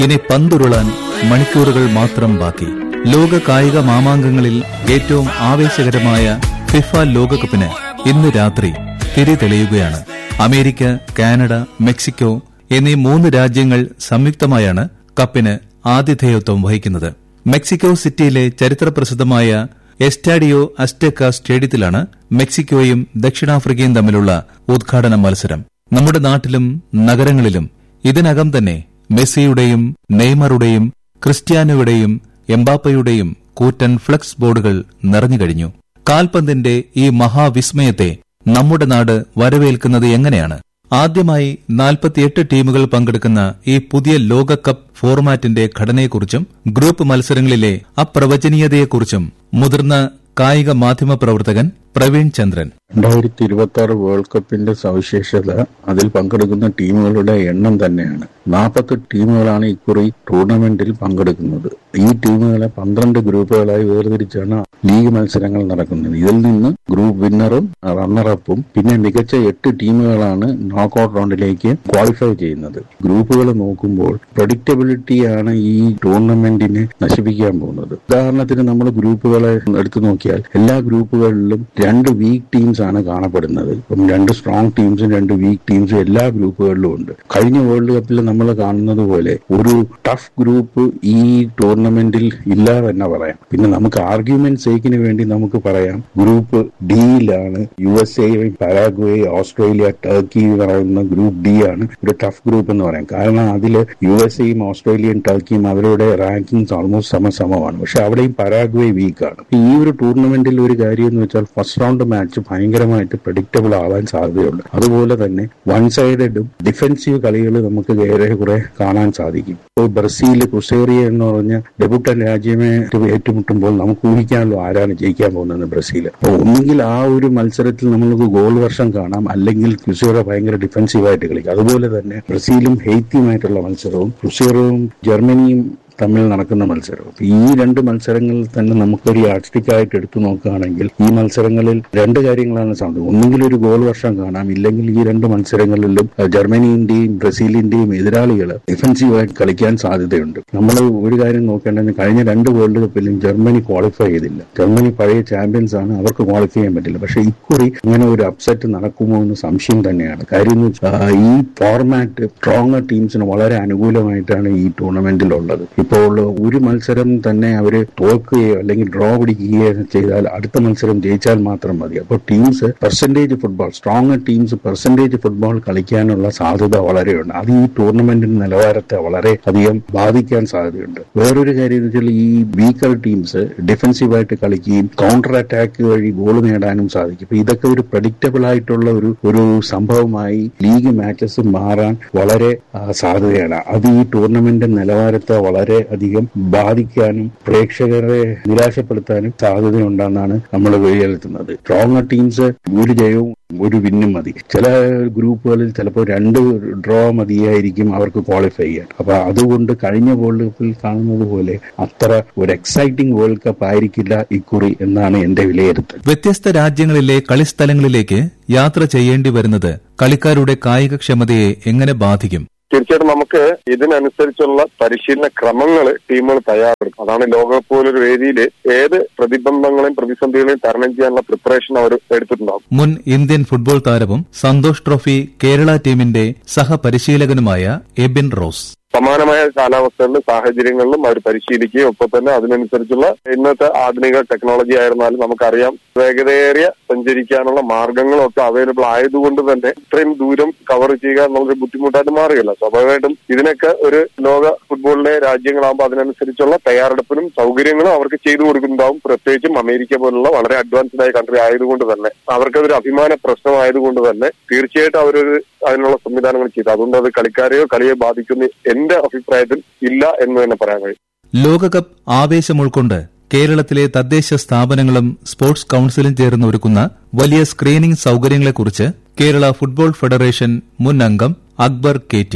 ഇനി പന്തുരുളാൻ മണിക്കൂറുകൾ മാത്രം ബാക്കി ലോക കായിക മാമാങ്കങ്ങളിൽ ഏറ്റവും ആവേശകരമായ ഫിഫ ലോകകപ്പിന് ഇന്ന് രാത്രി തിരി തെളിയുകയാണ് അമേരിക്ക കാനഡ മെക്സിക്കോ എന്നീ മൂന്ന് രാജ്യങ്ങൾ സംയുക്തമായാണ് കപ്പിന് ആതിഥേയത്വം വഹിക്കുന്നത് മെക്സിക്കോ സിറ്റിയിലെ ചരിത്രപ്രസിദ്ധമായ എസ്റ്റാഡിയോ അസ്റ്റെക്ക സ്റ്റേഡിയത്തിലാണ് മെക്സിക്കോയും ദക്ഷിണാഫ്രിക്കയും തമ്മിലുള്ള ഉദ്ഘാടന മത്സരം നമ്മുടെ നാട്ടിലും നഗരങ്ങളിലും ഇതിനകം തന്നെ മെസ്സിയുടെയും നെയ്മറുടെയും ക്രിസ്ത്യാനോയുടെയും എംബാപ്പയുടെയും കൂറ്റൻ ഫ്ലക്സ് ബോർഡുകൾ നിറഞ്ഞുകഴിഞ്ഞു കാൽപന്തിന്റെ ഈ മഹാവിസ്മയത്തെ നമ്മുടെ നാട് വരവേൽക്കുന്നത് എങ്ങനെയാണ് ആദ്യമായി നാൽപ്പത്തിയെട്ട് ടീമുകൾ പങ്കെടുക്കുന്ന ഈ പുതിയ ലോകകപ്പ് ഫോർമാറ്റിന്റെ ഘടനയെക്കുറിച്ചും ഗ്രൂപ്പ് മത്സരങ്ങളിലെ അപ്രവചനീയതയെക്കുറിച്ചും മുതിർന്ന കായിക മാധ്യമ പ്രവർത്തകൻ പ്രവീൺ ചന്ദ്രൻ രണ്ടായിരത്തി ഇരുപത്തി ആറ് വേൾഡ് കപ്പിന്റെ സവിശേഷത അതിൽ പങ്കെടുക്കുന്ന ടീമുകളുടെ എണ്ണം തന്നെയാണ് നാൽപ്പത്തെട്ട് ടീമുകളാണ് ഇക്കുറി ടൂർണമെന്റിൽ പങ്കെടുക്കുന്നത് ഈ ടീമുകളെ പന്ത്രണ്ട് ഗ്രൂപ്പുകളായി വേർതിരിച്ചാണ് ലീഗ് മത്സരങ്ങൾ നടക്കുന്നത് ഇതിൽ നിന്ന് ഗ്രൂപ്പ് വിന്നറും റണ്ണറപ്പും പിന്നെ മികച്ച എട്ട് ടീമുകളാണ് നോക്കൌട്ട് റൗണ്ടിലേക്ക് ക്വാളിഫൈ ചെയ്യുന്നത് ഗ്രൂപ്പുകൾ നോക്കുമ്പോൾ പ്രഡിക്റ്റബിലിറ്റിയാണ് ഈ ടൂർണമെന്റിനെ നശിപ്പിക്കാൻ പോകുന്നത് ഉദാഹരണത്തിന് നമ്മൾ ഗ്രൂപ്പുകളെ എടുത്തു നോക്കിയാൽ എല്ലാ ഗ്രൂപ്പുകളിലും രണ്ട് വീക്ക് ടീംസ് ആണ് കാണപ്പെടുന്നത് ഇപ്പം രണ്ട് സ്ട്രോങ് ടീംസും രണ്ട് വീക്ക് ടീംസും എല്ലാ ഗ്രൂപ്പുകളിലും ഉണ്ട് കഴിഞ്ഞ വേൾഡ് കപ്പിൽ നമ്മൾ കാണുന്നത് പോലെ ഒരു ടഫ് ഗ്രൂപ്പ് ഈ ടൂർണമെന്റിൽ ഇല്ല തന്നെ പറയാം പിന്നെ നമുക്ക് ആർഗ്യുമെന്റ് സേക്കിന് വേണ്ടി നമുക്ക് പറയാം ഗ്രൂപ്പ് ഡിയിലാണ് U S A Paraguay Australia Turkey എന്ന് പറയുന്ന ഗ്രൂപ്പ് ഡി ആണ് ഒരു ടഫ് ഗ്രൂപ്പ് എന്ന് പറയാം കാരണം അതിൽ യു എസ് എയും ഓസ്ട്രേലിയയും ടർക്കിയും അവരുടെ റാങ്കിങ്സ് ഓൾമോസ്റ്റ് സമസമമാണ് പക്ഷെ അവിടെയും പരാഗ്വേ വീക്കാണ് ഈ ഒരു ടൂർണമെന്റിൽ ഒരു കാര്യം എന്ന് വെച്ചാൽ ഫസ്റ്റ് റൗണ്ട് മാച്ച് ഭയങ്കരമായിട്ട് പ്രഡിക്റ്റബിൾ ആവാൻ സാധ്യതയുണ്ട് അതുപോലെ തന്നെ വൺ സൈഡഡും ഡിഫൻസീവ് കളികൾ നമുക്ക് ഏറെ കുറെ കാണാൻ സാധിക്കും ഇപ്പോൾ ബ്രസീൽ കുസേറിയ എന്ന് പറഞ്ഞ ഡെബുട്ടൻ രാജ്യമേ ഏറ്റുമുട്ടുമ്പോൾ നമുക്ക് ഊഹിക്കാമല്ലോ ആരാണ് ജയിക്കാൻ പോകുന്നത് ബ്രസീൽ അപ്പോൾ ഒന്നുകിൽ ആ ഒരു മത്സരത്തിൽ നമുക്ക് ഗോൾ വർഷം കാണാം അല്ലെങ്കിൽ കുസേറ ഭയങ്കര ഡിഫൻസീവായിട്ട് കളിക്കും അതുപോലെ തന്നെ ബ്രസീലും ഹെയ്ത്തിയുമായിട്ടുള്ള മത്സരവും കുസേറവും ജർമ്മനിയും തമ്മിൽ നടക്കുന്ന മത്സരം അപ്പൊ ഈ രണ്ട് മത്സരങ്ങളിൽ തന്നെ നമുക്കൊരു യാഡ്സ്റ്റിക് ആയിട്ട് എടുത്തു നോക്കുകയാണെങ്കിൽ ഈ മത്സരങ്ങളിൽ രണ്ട് കാര്യങ്ങളാണ് സാധ്യത ഒന്നുകിൽ ഒരു ഗോൾ വർഷം കാണാം ഇല്ലെങ്കിൽ ഈ രണ്ട് മത്സരങ്ങളിലും ജർമ്മനിന്റെയും ബ്രസീലിന്റെയും എതിരാളികൾ ഡിഫൻസീവായിട്ട് കളിക്കാൻ സാധ്യതയുണ്ട് നമ്മൾ ഒരു കാര്യം നോക്കേണ്ടത് കഴിഞ്ഞ രണ്ട് വേൾഡ് കപ്പിലും ജർമ്മനി ക്വാളിഫൈ ചെയ്തില്ല ജർമ്മനി പഴയ ചാമ്പ്യൻസ് ആണ് അവർക്ക് ക്വാളിഫൈ ചെയ്യാൻ പറ്റില്ല പക്ഷെ ഇക്കുറി ഇങ്ങനെ ഒരു അപ്സെറ്റ് നടക്കുമോ എന്ന് സംശയം തന്നെയാണ് കാര്യം എന്ന് വെച്ചാൽ ഈ ഫോർമാറ്റ് സ്ട്രോങ് ടീംസിന് വളരെ അനുകൂലമായിട്ടാണ് ഈ ടൂർണമെന്റിൽ ഉള്ളത് ഇപ്പോൾ ഒരു മത്സരം തന്നെ അവര് തോൽക്കുകയോ അല്ലെങ്കിൽ ഡ്രോ പിടിക്കുകയോ ചെയ്താൽ അടുത്ത മത്സരം ജയിച്ചാൽ മാത്രം മതി അപ്പോൾ teams percentage football strong teams percentage football കളിക്കാനുള്ള സാധ്യത വളരെയുണ്ട് അത് ഈ ടൂർണമെന്റിന്റെ നിലവാരത്തെ വളരെ അധികം ബാധിക്കാൻ സാധ്യതയുണ്ട് വേറൊരു കാര്യം എന്ന് വെച്ചാൽ ഈ വീക്കർ ടീംസ് ഡിഫൻസീവായിട്ട് കളിക്കുകയും കൗണ്ടർ അറ്റാക്ക് വഴി ഗോൾ നേടാനും സാധിക്കും അപ്പൊ ഇതൊക്കെ ഒരു പ്രഡിക്റ്റബിൾ ആയിട്ടുള്ള ഒരു ഒരു സംഭവമായി ലീഗ് മാച്ചസ് മാറാൻ വളരെ സാധ്യതയാണ് അത് ഈ ടൂർണമെന്റ് നിലവാരത്തെ വളരെ അധികം ബാധിക്കാനും പ്രേക്ഷകരെ നിരാശപ്പെടുത്താനും സാധ്യതയുണ്ടെന്നാണ് നമ്മൾ വിലയിരുത്തുന്നത് സ്ട്രോങ് ടീംസ് ഒരു ജയവും ഒരു വിന്നും മതി ചില ഗ്രൂപ്പുകളിൽ ചിലപ്പോൾ രണ്ട് ഡ്രോ മതിയായിരിക്കും അവർക്ക് ക്വാളിഫൈ ചെയ്യാൻ അപ്പൊ അതുകൊണ്ട് കഴിഞ്ഞ വേൾഡ് കപ്പിൽ കാണുന്നത് പോലെ അത്ര ഒരു എക്സൈറ്റിംഗ് വേൾഡ് കപ്പ് ആയിരിക്കില്ല ഇക്കുറി എന്നാണ് എന്റെ വിലയിരുത്തൽ വ്യത്യസ്ത രാജ്യങ്ങളിലെ കളിസ്ഥലങ്ങളിലേക്ക് യാത്ര ചെയ്യേണ്ടി വരുന്നത് കളിക്കാരുടെ കായികക്ഷമതയെ എങ്ങനെ ബാധിക്കും തീർച്ചയായിട്ടും നമുക്ക് ഇതിനനുസരിച്ചുള്ള പരിശീലന ക്രമങ്ങൾ ടീമുകൾ തയ്യാറെടുക്കും അതാണ് ലോകകപ്പ് പോലൊരു വേദിയിൽ ഏത് പ്രതിബന്ധങ്ങളെയും പ്രതിസന്ധികളെയും തരണം ചെയ്യാനുള്ള പ്രിപ്പറേഷൻ അവർ എടുത്തിട്ടുണ്ടാവും മുൻ ഇന്ത്യൻ ഫുട്ബോൾ താരവും സന്തോഷ് ട്രോഫി കേരള ടീമിന്റെ സഹപരിശീലകനുമായ എബിൻ റോസ് സമാനമായ കാലാവസ്ഥകളിലും സാഹചര്യങ്ങളിലും അവർ പരിശീലിക്കുകയും ഒപ്പം തന്നെ അതിനനുസരിച്ചുള്ള ഇന്നത്തെ ആധുനിക ടെക്നോളജി ആയിരുന്നാലും നമുക്കറിയാം വേഗതയേറിയ സഞ്ചരിക്കാനുള്ള മാർഗങ്ങളും ഒക്കെ അവൈലബിൾ ആയതുകൊണ്ട് തന്നെ ഇത്രയും ദൂരം കവർ ചെയ്യുക എന്നുള്ളൊരു ബുദ്ധിമുട്ടായിട്ട് മാറുകയില്ല സ്വാഭാവികമായിട്ടും ഇതിനൊക്കെ ഒരു ലോക ഫുട്ബോളിലെ രാജ്യങ്ങളാകുമ്പോൾ അതിനനുസരിച്ചുള്ള തയ്യാറെടുപ്പിനും സൗകര്യങ്ങളും അവർക്ക് ചെയ്തു കൊടുക്കുന്നുണ്ടാവും പ്രത്യേകിച്ചും അമേരിക്ക പോലുള്ള വളരെ അഡ്വാൻസ്ഡ് ആയ കൺട്രി ആയതുകൊണ്ട് തന്നെ അവർക്കതൊരു അഭിമാന പ്രശ്നമായതുകൊണ്ട് തന്നെ തീർച്ചയായിട്ടും അവരൊരു അതിനുള്ള സംവിധാനങ്ങൾ ചെയ്തു അതുകൊണ്ട് അത് കളിക്കാരെയോ കളിയെ ബാധിക്കുന്ന എന്റെ അഭിപ്രായത്തിൽ ഇല്ല എന്ന് തന്നെ പറയാൻ കഴിയും ലോകകപ്പ് ആവേശം ഉൾക്കൊണ്ട് കേരളത്തിലെ തദ്ദേശ സ്ഥാപനങ്ങളും സ്പോർട്സ് കൌൺസിലും ചേർന്ന് ഒരുക്കുന്ന വലിയ സ്ക്രീനിംഗ് സൌകര്യങ്ങളെക്കുറിച്ച് കേരള ഫുട്ബോൾ ഫെഡറേഷൻ മുൻ അംഗം Akbar K T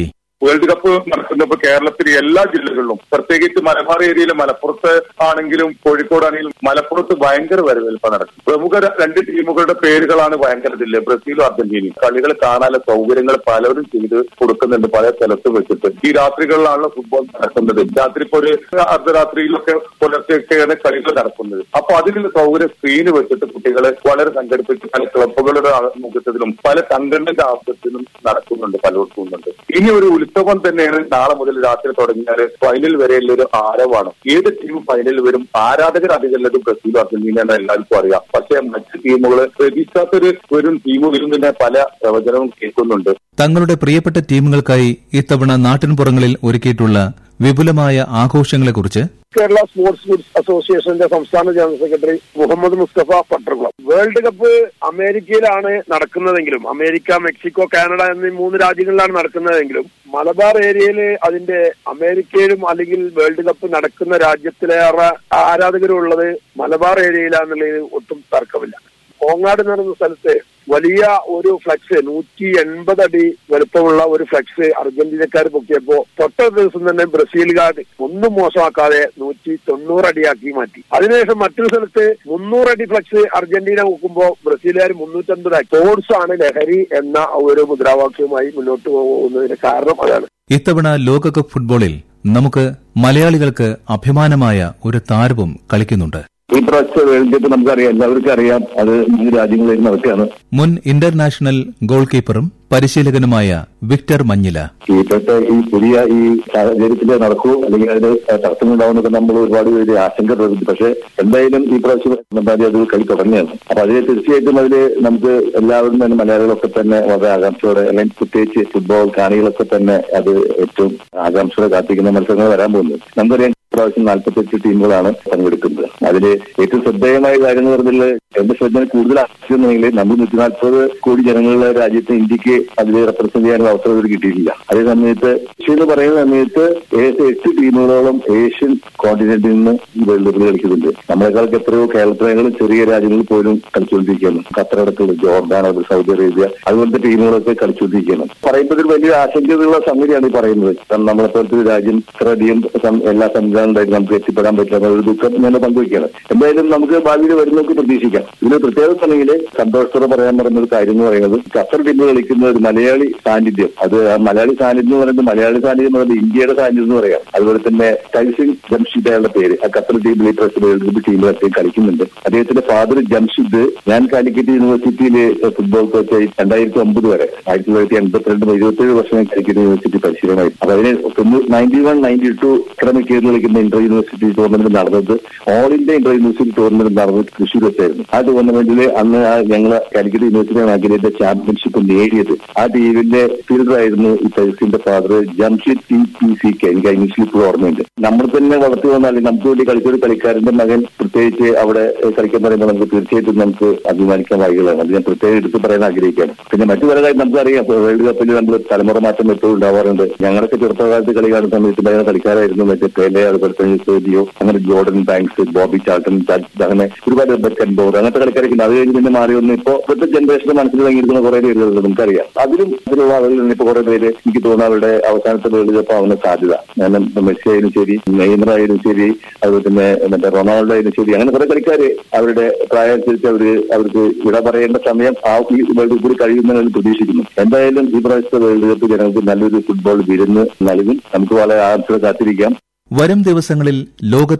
world cup നടക്കുന്നപ്പോൾ കേരളത്തിലെ എല്ലാ ജില്ലകളിലും പ്രത്യേകിച്ച് മലബാർ ഏരിയയിലെ മലപ്പുറത്ത് ആണെങ്കിലും കോഴിക്കോടാണെങ്കിലും മലപ്പുറത്ത് ഭയങ്കര വരവേൽപ്പ് നടക്കും പ്രമുഖ ര- രണ്ട് ടീമുകളുടെ പേരുകളാണ് ഭയങ്കര ജില്ല ബ്രസീലും അർജന്റീനയും കളികൾ കാണാനുള്ള സൗകര്യങ്ങൾ പലവരും ചെയ്ത് കൊടുക്കുന്നുണ്ട് പല സ്ഥലത്തും വെച്ചിട്ട് ഈ രാത്രികളിലാണല്ലോ ഫുട്ബോൾ നടക്കുന്നത് രാത്രി ഇപ്പോൾ ഒരു അർദ്ധരാത്രിയിലൊക്കെ പുലർച്ചെയൊക്കെയാണ് കളികൾ നടക്കുന്നത് അപ്പൊ അതിനുള്ള സൗകര്യം സ്ക്രീന് വെച്ചിട്ട് കുട്ടികളെ വളരെ സംഘടിപ്പിച്ച് പല ക്ലബ്ബുകളുടെ മുഖത്തിലും പല സംഘടനയുടെ ആവശ്യത്തിലും നടക്കുന്നുണ്ട് പലയിടത്തും ഉണ്ട് ഇനി ഒരു ഉത്സവം തന്നെയാണ് നാളെ മുതൽ രാത്രി തുടങ്ങിയാൽ ഫൈനൽ വരെയുള്ള ഒരു ആരവാണ് ഏത് ടീം ഫൈനലിൽ വരും ആരാധകർ അധികമുള്ളത് ബ്രസീലും അർജന്റീനയാണ് എല്ലാവർക്കും അറിയാം പക്ഷേ മറ്റ് ടീമുകൾ പ്രതീക്ഷിക്കാത്തൊരു വരും ടീം വരുന്നതിന്റെ പല പ്രവചനവും കേൾക്കുന്നുണ്ട് തങ്ങളുടെ പ്രിയപ്പെട്ട ടീമുകൾക്കായി ഇത്തവണ നാട്ടിൻപുറങ്ങളിൽ ഒരുക്കിയിട്ടുള്ള വിപുലമായ ആഘോഷങ്ങളെക്കുറിച്ച് കേരള സ്പോർട്സ് ഗുഡ്സ് അസോസിയേഷന്റെ സംസ്ഥാന general secretary Muhammad Mustafa Pattarkulam world cup അമേരിക്കയിലാണ് നടക്കുന്നതെങ്കിലും അമേരിക്ക മെക്സിക്കോ കാനഡ എന്നീ മൂന്ന് രാജ്യങ്ങളിലാണ് നടക്കുന്നതെങ്കിലും മലബാർ ഏരിയയിൽ അതിന്റെ അമേരിക്കയിലും അല്ലെങ്കിൽ വേൾഡ് കപ്പ് നടക്കുന്ന രാജ്യത്തിലേറെ ആരാധകരുള്ളത് മലബാർ ഏരിയയിലാണെന്നുള്ളതിൽ ഒട്ടും തർക്കമില്ല കോങ്ങാട് എന്ന് പറയുന്ന സ്ഥലത്ത് വലിയ ഒരു ഫ്ലക്സ് നൂറ്റി എൺപത് അടി വലുപ്പമുള്ള ഒരു ഫ്ലക്സ് അർജന്റീനക്കാർ പൊക്കിയപ്പോ തൊട്ട ദിവസം തന്നെ ബ്രസീലുകാർ ഒന്നും മോശമാക്കാതെ നൂറ്റി തൊണ്ണൂറ് അടിയാക്കി മാറ്റി അതിനുശേഷം മറ്റൊരു സ്ഥലത്ത് മുന്നൂറ് അടി ഫ്ലക്സ് അർജന്റീന പൊക്കുമ്പോൾ ബ്രസീലുകാർ മുന്നൂറ്റമ്പത് സ്പോർട്സ് ആണ് ലഹരി എന്ന ഒരു മുദ്രാവാക്യവുമായി മുന്നോട്ട് പോകുന്നതിന് കാരണം അതാണ് ഇത്തവണ ലോകകപ്പ് ഫുട്ബോളിൽ നമുക്ക് മലയാളികൾക്ക് അഭിമാനമായ ഒരു താരവും കളിക്കുന്നുണ്ട് ഈ പ്രാവശ്യത്തെ വേൾഡ് കപ്പ് നമുക്കറിയാം എല്ലാവർക്കും അറിയാം അത് മൂന്ന് രാജ്യങ്ങളിൽ നടക്കുകയാണ് മുൻ ഇന്റർനാഷണൽ ഗോൾ കീപ്പറും പരിശീലകനുമായ വിക്ടർ മഞ്ഞില ഈ ഇപ്പോഴത്തെ ഈ പുതിയ ഈ സാഹചര്യത്തിൽ നടക്കൂ അല്ലെങ്കിൽ അതിന് തടസ്സങ്ങളുണ്ടാവുന്നൊക്കെ നമ്മൾ ഒരുപാട് പേര് ആശങ്ക പ്രകടിപ്പിച്ചു പക്ഷേ എന്തായാലും ഈ പ്രാവശ്യം എന്തായാലും അത് കളി തുടങ്ങിയാണ് അപ്പൊ അതിൽ തീർച്ചയായിട്ടും അതിൽ നമുക്ക് എല്ലാവരും തന്നെ മലയാളികളൊക്കെ തന്നെ വളരെ ആകാംക്ഷയോടെ അല്ലെങ്കിൽ പ്രത്യേകിച്ച് ഫുട്ബോൾ കാണികളൊക്കെ തന്നെ അത് ഏറ്റവും ആകാംക്ഷയോടെ കാത്തിരിക്കുന്ന മത്സരങ്ങൾ വരാൻ പോകുന്നത് നമുക്കറിയാം പ്രാവശ്യം നാൽപ്പത്തെട്ട് ടീമുകളാണ് പങ്കെടുക്കുന്നത് അതിൽ ഏറ്റവും ശ്രദ്ധേയമായ കാര്യം എന്ന് പറഞ്ഞാൽ എന്റെ ശ്രദ്ധ കൂടുതൽ ആവശ്യമെന്നെങ്കിൽ നമ്മൾ നൂറ്റി നാൽപ്പത് കോടി ജനങ്ങളുടെ രാജ്യത്ത് ഇന്ത്യക്ക് അതിൽ റെപ്രസെന്റ് ചെയ്യാനുള്ള അവസരം ഇവർ കിട്ടിയിട്ടില്ല അതേ സമയത്ത് ഏഷ്യ എന്ന് പറയുന്ന സമയത്ത് ഏകദേശം എട്ട് ടീമുകളോളം ഏഷ്യൻ കോണ്ടിനെന്റിൽ നിന്ന് ഈ വേൾഡ് കപ്പിൽ കളിക്കുന്നുണ്ട് നമ്മളെക്കാൾക്ക് എത്രയോ കേരളത്തിനേക്കാളും ചെറിയ രാജ്യങ്ങളിൽ പോലും കളിച്ചുകൊണ്ടിരിക്കുകയാണ് ഖത്തർ അടക്കമുള്ള ജോർദാൻ അത് സൗദി അറേബ്യ അതുപോലത്തെ ടീമുകളൊക്കെ കളിച്ചുകൊണ്ടിരിക്കുകയാണ് പറയുമ്പോൾ ഒരു വലിയ ആശങ്കയുള്ള സംഗതിയാണ് ഈ പറയുന്നത് കാരണം നമ്മളെ പോലത്തെ ഒരു രാജ്യം ഇത്രയധികം സം- എല്ലാ സംവിധാനം ഉണ്ടായിട്ട് നമുക്ക് എത്തിപ്പെടാൻ പറ്റില്ല ഒരു ദുഃഖം ഞാൻ പങ്കുവയ്ക്കുകയാണ് എന്തായാലും നമുക്ക് ഭാവിയിൽ വരുന്നവർക്ക് പ്രതീക്ഷിക്കാം ഇതിന് പ്രത്യേകത ഉണ്ടെങ്കിൽ സന്തോഷത്തോടെ പറയാൻ പറയുന്ന ഒരു കാര്യം എന്ന് പറയുന്നത് ഖത്തർ ടീം കളിക്കുന്ന ഒരു മലയാളി സാന്നിധ്യം അത് ആ മലയാളി സാന്നിധ്യം എന്ന് പറയുന്നത് മലയാളി സാന്നിധ്യം എന്ന് പറയുന്നത് ഇന്ത്യയുടെ സാന്നിധ്യം എന്ന് പറയാം അതുപോലെ തന്നെ ടൈസിൻ ജംഷിദ് അയാളുടെ പേര് ആ ഖത്തർ ടീമിൽ ഈ പ്രാവശ്യം വേൾഡ് കപ്പ് ടീമിൽ അദ്ദേഹം കളിക്കുന്നുണ്ട് അദ്ദേഹത്തിന്റെ ഫാദർ ജംഷിദ് ഞാൻ കാലിക്കറ്റ് യൂണിവേഴ്സിറ്റിയിൽ ഫുട്ബോൾ കോച്ചായി രണ്ടായിരത്തി ഒമ്പത് വരെ ആയിരത്തി തൊള്ളായിരത്തി എൺപത്തിരണ്ട് ഇരുപത്തേഴ് വർഷം ഞാൻ കാലിക്കറ്റ് യൂണിവേഴ്സിറ്റി പരിശീലനമായി അപ്പൊ അതിന് ninety one ninety two academic ഇയറിൽ കളിക്കുന്ന ഇന്റർ യൂണിവേഴ്സിറ്റി ടൂർണമെന്റ് നടന്നത് all India inter university tournament നടന്നത് തൃശ്ശൂർ വെച്ചായിരുന്നു ആ ടൂർണമെന്റിൽ അന്ന് ആ ഞങ്ങള് കാലിക്കറ്റ് യൂണിവേഴ്സിറ്റി മേഖലയുടെ ചാമ്പ്യൻഷിപ്പ് നേടിയത് ആ ടീമിന്റെ ഫീൽഡർ ആയിരുന്നു ഈ തൈസിന്റെ father Jamshid T P C K എനിക്ക് ഇംഗ്ലീഷിൽ ഇപ്പോഴും ഓർമ്മയുണ്ട് നമ്മൾ തന്നെ വളർത്തി വന്നാൽ നമുക്ക് വേണ്ടി കളിച്ചൊരു കളിക്കാരന്റെ മകൻ പ്രത്യേകിച്ച് അവിടെ കളിക്കാൻ പറയുമ്പോൾ നമുക്ക് തീർച്ചയായിട്ടും നമുക്ക് അഭിമാനിക്കാൻ വഴികളാണ് അത് ഞാൻ പ്രത്യേകം എടുത്ത് പറയാൻ ആഗ്രഹിക്കുകയാണ് പിന്നെ മറ്റു പല കാര്യം നമുക്കറിയാം ഇപ്പൊ വേൾഡ് കപ്പിൽ നമ്മൾ തലമുറ മാറ്റം എപ്പോഴും ഉണ്ടാവാറുണ്ട് ഞങ്ങളൊക്കെ ചെറുപ്പകാലത്ത് കളി കാണുന്ന സമയത്ത് ഭയങ്കര കളിക്കാരായിരുന്നു മറ്റേ പേലെ അതുപോലെ തന്നെ സേദിയോ അങ്ങനെ ജോർഡൻ ബാങ്ക്സ് ബോബി ചാൾട്ടൺ ജഡ്ജ് അങ്ങനെ ഒരുപാട് ബെക്കൻ ബോർഡ് അങ്ങനത്തെ കളിക്കാരൊക്കെ ഉണ്ട് അത് കഴിഞ്ഞ് പിന്നെ മാറി വന്ന് ഇപ്പോ ഇപ്പോഴത്തെ ജനറേഷന്റെ മനസ്സിൽ തുടങ്ങിയിരിക്കുന്ന കുറെ പേരുകളുണ്ട് നമുക്കറിയാം അതിലും അതിലുള്ള ആളുകളിൽ നിന്ന് ഇപ്പൊ കുറെ പേര് എനിക്ക് തോന്നുന്നു അവരുടെ അവസാനത്തെ വേൾഡ് കപ്പ് ആവുന്ന സാധ്യത കാരണം ഇപ്പൊ മെസ്സി ആയാലും ശരി നെയ്മർ ആയാലും ശരി അതുപോലെ തന്നെ മറ്റേ റൊണാൾഡോ ആയാലും ശരി അങ്ങനെ കുറെ കളിക്കാര് അവരുടെ പ്രായമനുസരിച്ച് അവര് അവർക്ക് വിട പറയേണ്ട സമയം ആ ഈ വേൾഡ് കപ്പിൽ കഴിയുമെന്ന് പ്രതീക്ഷിക്കുന്നു എന്തായാലും ഈ പ്രാവശ്യത്തെ വേൾഡ് കപ്പ് ജനങ്ങൾക്ക് നല്ലൊരു ഫുട്ബോൾ വിരുന്ന് നൽകും നമുക്ക് വളരെ ആകാംക്ഷ കാത്തിരിക്കാം വരും ദിവസങ്ങളിൽ ലോക